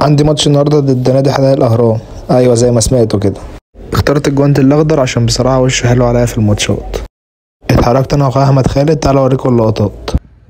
عندي ماتش النهارده ضد نادي حدائق الاهرام ايوه زي ما سمعتوا كده اخترت الجوانت الاخضر عشان بصراحه وشه حلو عليا في الماتشات اتحركت انا واخويا احمد خالد تعالى اوريكم اللقطات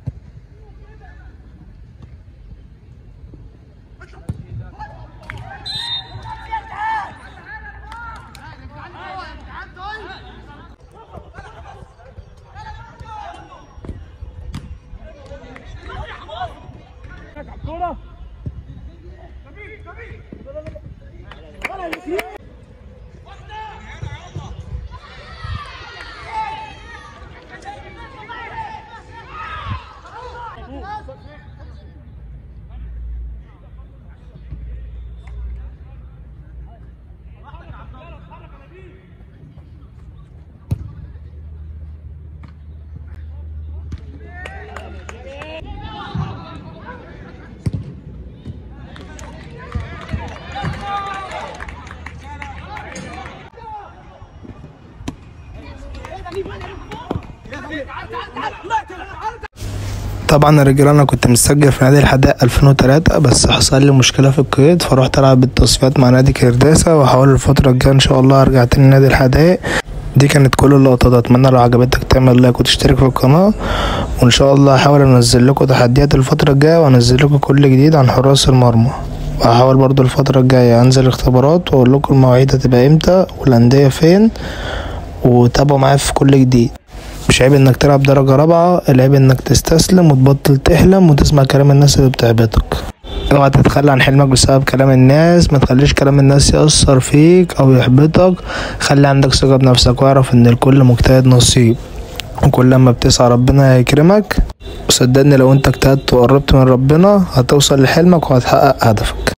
طبعا يا رجاله انا كنت مسجل في نادي الحدائق 2003 بس حصل لي مشكله في القيد فروحت العب بالتصفيات مع نادي كرداسه وهحاول الفتره الجايه ان شاء الله ارجع تاني نادي الحدائق دي كانت كل اللقطات اتمنى لو عجبتك تعمل لايك وتشترك في القناه وان شاء الله هحاول انزل لكم تحديات الفتره الجايه وانزل لكم كل جديد عن حراس المرمى وهحاول برضو الفترة الجاية انزل اختبارات واقول لكم المواعيد هتبقى امتى والاندية فين وتابعوا معايا في كل جديد مش عيب انك تلعب درجة رابعة العيب انك تستسلم وتبطل تحلم وتسمع كلام الناس اللي بتهبطك اوعى تتخلى عن حلمك بسبب كلام الناس ما تخليش كلام الناس يأثر فيك او يحبطك خلي عندك ثقة بنفسك واعرف ان الكل مجتهد نصيب وكل لما بتسعى ربنا هيكرمك وصدقني لو انت اجتهدت وقربت من ربنا هتوصل لحلمك وهتحقق هدفك